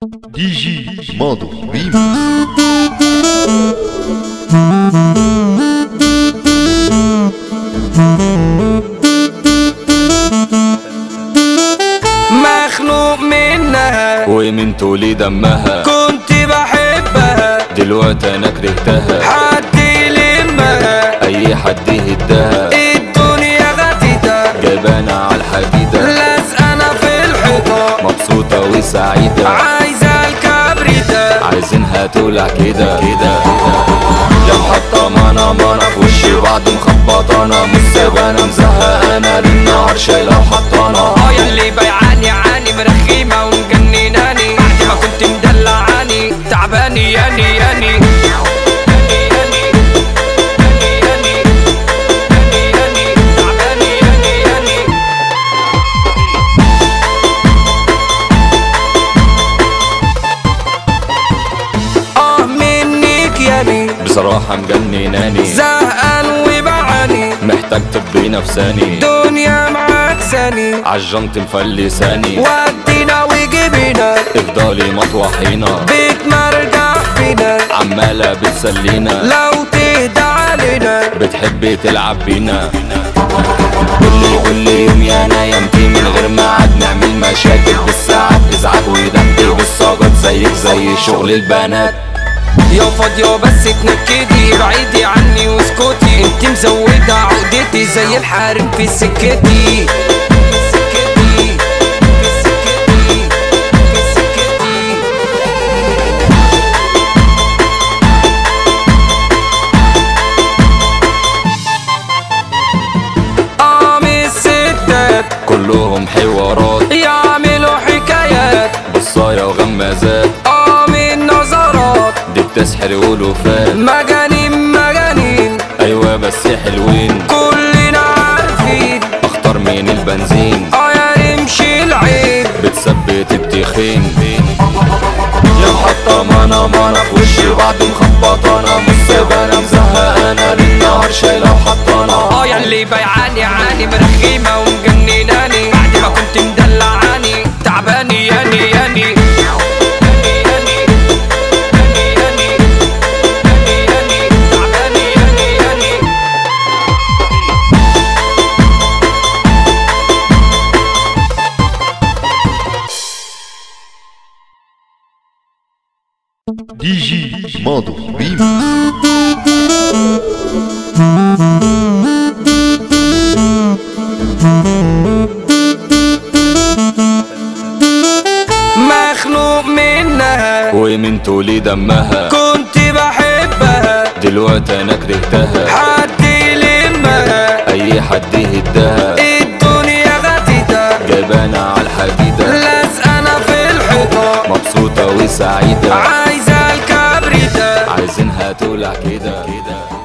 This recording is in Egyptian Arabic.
دي جي ماضو ريميكس مخنوق منها ومن تولي دمها كنت بحبها دلوقتي انا كرهتها حد يلمها اي حد يهدها الدنيا غتيتها جايبانا على الحديدة لازقنا في الحيطة مبسوطة وسعيدة عايزة الكبريتة عايزينها تولع كده كده يا محطة مانا مانا في وشي بعد مخبطانا مش سايبانا مزهقانا للنهار شايلة وحطانا اه ياللي بيعاني عاني مرخيمة ومجنناني بعد ما كنت مدلعاني تعباني ياني ياني ياني ياني ياني ياني ياني ياني تعباني ياني ياني اه منك ياني بصراحة مجنناني زهقان وبعاني محتاج طبي نفساني دنيا معاكساني عالجنط مفلساني ودينا وجبنا افضلي مطوحينا بيت مرجع فينا عمالة بتسلينا لو تهدى علينا بتحبي تلعب بينا كل كل يوم يا نايمتي من غير ميعاد نعمل مشاكل بالساعات ازعاج ودمتي بالصاجات زيك زي شغل البنات يا فاضية بس تنكدي بعيدي عني واسكتي انت مزودة عقدتي زي الحارم في سكتي في سكتي في سكتي في سكتي قام الستات كلهم حوارات يعملوا حكايات بصايا وغمازات قام النظرات دي بتسحر ولوفات مجانين مجانين ايوه بس حلوين كلنا عارفين اختار مين البنزين اه يا نمشي العين بتثبت التخين يا محطة مانا مانا في وشي بعد مخبطانا مش سايبانا مزهقانا للنهار شايلة وحطانا اه يا اللي بيعاني عاني مرخيمة ومجنناني بعد ما كنت مدلعاني تعباني ياني ياني ياني ياني ياني ياني ياني ياني تعباني ياني ياني دي جي ماضو ريميكس مخنوق منها ومن تولي دمها كنت بحبها دلوقتي انا كرهتها حد يلمها اي حد يهدها الدنيا غتيتها جايبانا على الحديدة لازقنا في الحيطة مبسوطة وسعيدة عايزة الكبريتة عايزينها تولع كده كده